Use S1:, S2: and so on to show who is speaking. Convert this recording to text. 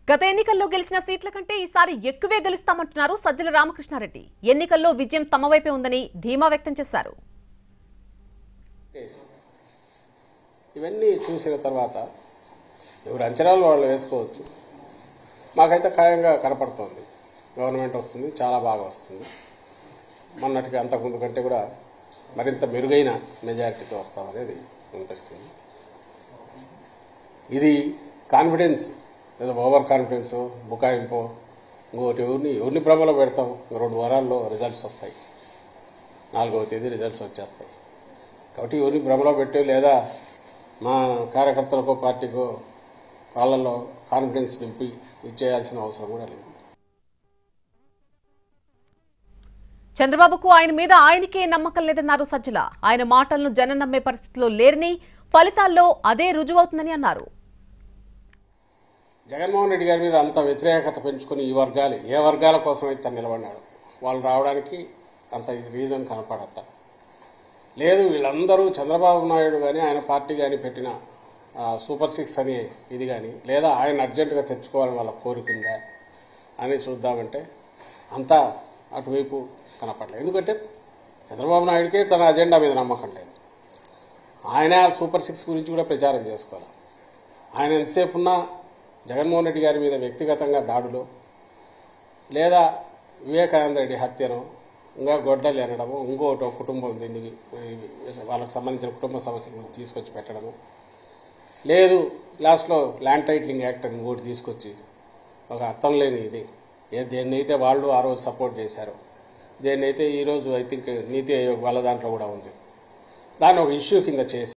S1: గత ఎన్నికల్లో గెలిచిన సీట్ల కంటే ఈసారి ఎక్కువే గెలుస్తామంటున్నారు సజ్జల రామకృష్ణారెడ్డి ఎన్నికల్లో విజయం తమ వైపే ఉందని ధీమా వ్యక్తం చేశారు
S2: ఇవన్నీ చూసిన తర్వాత ఎవరు అంచనాలు వాళ్ళు వేసుకోవచ్చు మాకైతే ఖాయంగా కనపడుతోంది గవర్నమెంట్ వస్తుంది చాలా బాగా వస్తుంది మొన్నటికి అంతకుముందు కంటే కూడా మరింత మెరుగైన మెజారిటీతో వస్తామనేది అనిపిస్తుంది ఇది కాన్ఫిడెన్స్ ఏదో ఓవర్ కాన్ఫిడెన్స్ బుకాయింపు ఇంకోటి ఎవరిని ఎవరిని భ్రమలో పెడతాం రెండు వారాల్లో రిజల్ట్స్ వస్తాయి నాలుగవ తేదీ రిజల్ట్స్ వచ్చేస్తాయి కాబట్టి ఎవరిని భ్రమలో పెట్టి లేదా మా కార్యకర్తలకో పార్టీకో వాళ్ళల్లో కాన్ఫిడెన్స్ నింపి ఇచ్చేయాల్సిన అవసరం కూడా లేదు
S1: చంద్రబాబుకు ఆయన మీద ఆయనకే నమ్మకం లేదన్నారు సజ్జల ఆయన మాటలను జనం నమ్మే పరిస్థితిలో లేరని ఫలితాల్లో అదే రుజువవుతుందని అన్నారు
S2: జగన్మోహన్ రెడ్డి గారి మీద అంత వ్యతిరేకత పెంచుకుని ఈ వర్గాలు ఏ వర్గాల కోసం అయితే తను నిలబడినాడు వాళ్ళు రావడానికి అంత రీజన్ కనపడట లేదు వీళ్ళందరూ చంద్రబాబు నాయుడు కానీ ఆయన పార్టీ కానీ పెట్టిన ఆ, సూపర్ సిక్స్ అనే ఇది కానీ లేదా ఆయన అర్జెంటుగా తెచ్చుకోవాలని వాళ్ళ కోరిక ఉందా అని చూద్దామంటే అంతా అటువైపు కనపడలేదు ఎందుకంటే చంద్రబాబు నాయుడికే తన అజెండా మీద నమ్మకం లేదు ఆయన ఆ సూపర్ సిక్స్ గురించి కూడా ప్రచారం చేసుకోవాలి ఆయన ఎంతసేపు ఉన్నా జగన్మోహన్ రెడ్డి గారి మీద వ్యక్తిగతంగా దాడులు లేదా వివేకానంద రెడ్డి హత్యను ఇంకా గొడ్డలు ఎనడము ఇంకోటి ఒక కుటుంబం దీనికి వాళ్ళకి సంబంధించిన కుటుంబ సమస్యల గురించి తీసుకొచ్చి పెట్టడము లేదు లాస్ట్లో ల్యాండ్ టైటిలింగ్ యాక్ట్ అని ఇంకోటి తీసుకొచ్చి ఒక అర్థం లేని ఇది ఏ దేన్నైతే వాళ్ళు ఆ రోజు సపోర్ట్ చేశారు దేన్నైతే ఈరోజు ఐ థింక్ నీతి ఆయోగ్ వాళ్ళ దాంట్లో కూడా ఉంది దాన్ని ఒక ఇష్యూ కింద చేసి